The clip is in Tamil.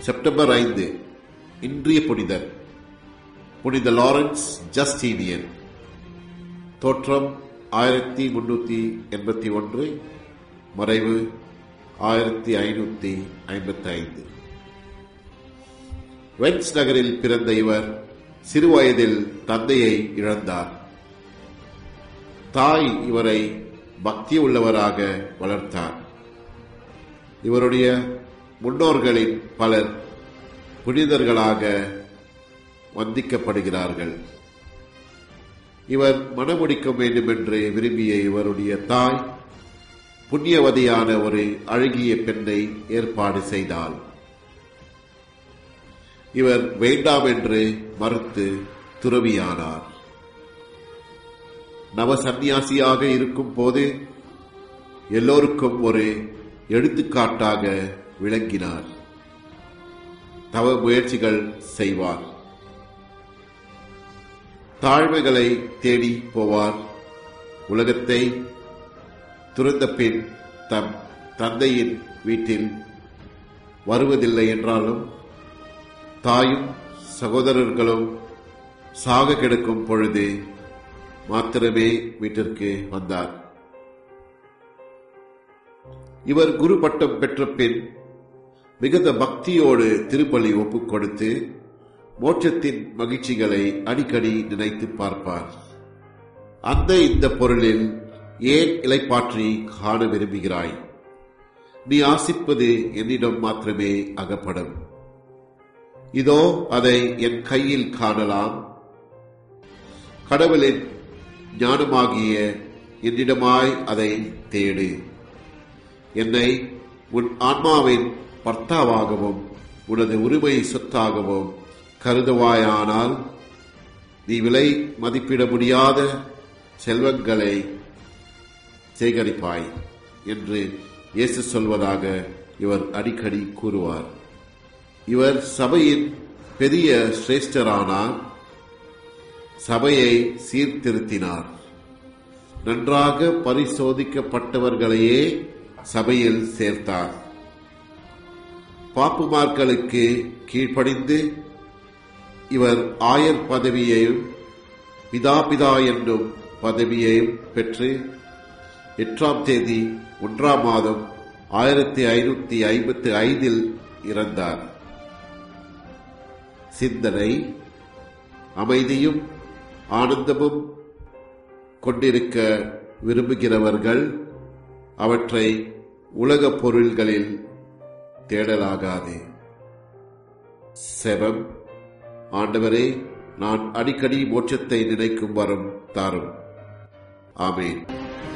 செப்டம்பர் ஐந்து இன்றைய புனிதர் புனித லாரன்ஸ் ஜஸ்டீனியன் தோற்றம் ஆயிரத்தி முன்னூத்தி எண்பத்தி ஒன்று மறைவு ஆயிரத்தி ஐநூத்தி ஐம்பத்தி ஐந்து வென்ஸ் நகரில் பிறந்த இவர் சிறுவயதில் தந்தையை இழந்தார் தாய் இவரை பக்தி உள்ளவராக வளர்த்தார் இவருடைய முன்னோர்களின் பலர் புனிதர்களாக வந்திக்கப்படுகிறார்கள் இவர் மணமுடிக்க வேண்டும் என்று விரும்பிய இவருடைய தாய் புண்ணியவதியான ஒரு அழகிய பெண்ணை ஏற்பாடு செய்தாள் இவர் வேண்டாம் என்று மறுத்து துறவியானார் நவ சந்நியாசியாக இருக்கும் போது எல்லோருக்கும் ஒரு எடுத்துக்காட்டாக விளங்கினார் தவ முயற்சிகள் செய்வார் தாழ்மைகளை தேடி போவார் உலகத்தை துறந்த பின் தம் தந்தையின் வீட்டில் வருவதில்லை என்றாலும் தாயும் சகோதரர்களும் சாக கிடக்கும் பொழுது மாத்திரமே வீட்டிற்கு வந்தார் இவர் குரு பட்டம் பெற்ற பின் மிகுந்த பக்தியோடு திருப்பலி ஒப்புக் கொடுத்து மோட்சத்தின் மகிழ்ச்சிகளை அடிக்கடி நினைத்து பார்ப்பார் அந்த இந்த பொருளில் ஏன் இலைப்பாற்றி காண விரும்புகிறாய் நீ ஆசிப்பது என்னிடம் மாத்திரமே அகப்படும் இதோ அதை என் கையில் காணலாம் கடவுளின் ஞானமாகிய என்னிடமாய் அதை தேடு என்னை உன் ஆன்மாவின் பர்த்தாவாகவும் உனது உரிமை சொத்தாகவும் கருதுவாயானால் நீ விலை மதிப்பிட முடியாத செல்வங்களை சேகரிப்பாய் என்று இயேசு சொல்வதாக இவர் அடிக்கடி கூறுவார் இவர் சபையின் பெரிய சிரேஷ்டரானார் சபையை சீர்திருத்தினார் நன்றாக பரிசோதிக்கப்பட்டவர்களையே சபையில் சேர்த்தார் பாப்புமார்களுக்கு கீழ்ப்படிந்து இவர் ஆயர் பதவியையும் பிதா பிதா என்னும் பதவியையும் பெற்று எட்டாம் தேதி ஒன்றாம் மாதம் ஆயிரத்தி ஐநூத்தி ஐம்பத்தி ஐந்தில் இறந்தார் சிந்தனை அமைதியும் ஆனந்தமும் கொண்டிருக்க விரும்புகிறவர்கள் அவற்றை உலகப் பொருள்களில் தேடலாகாது செபம் ஆண்டவரே நான் அடிக்கடி மோட்சத்தை நினைக்கும் வரம் தாரும் ஆமேன்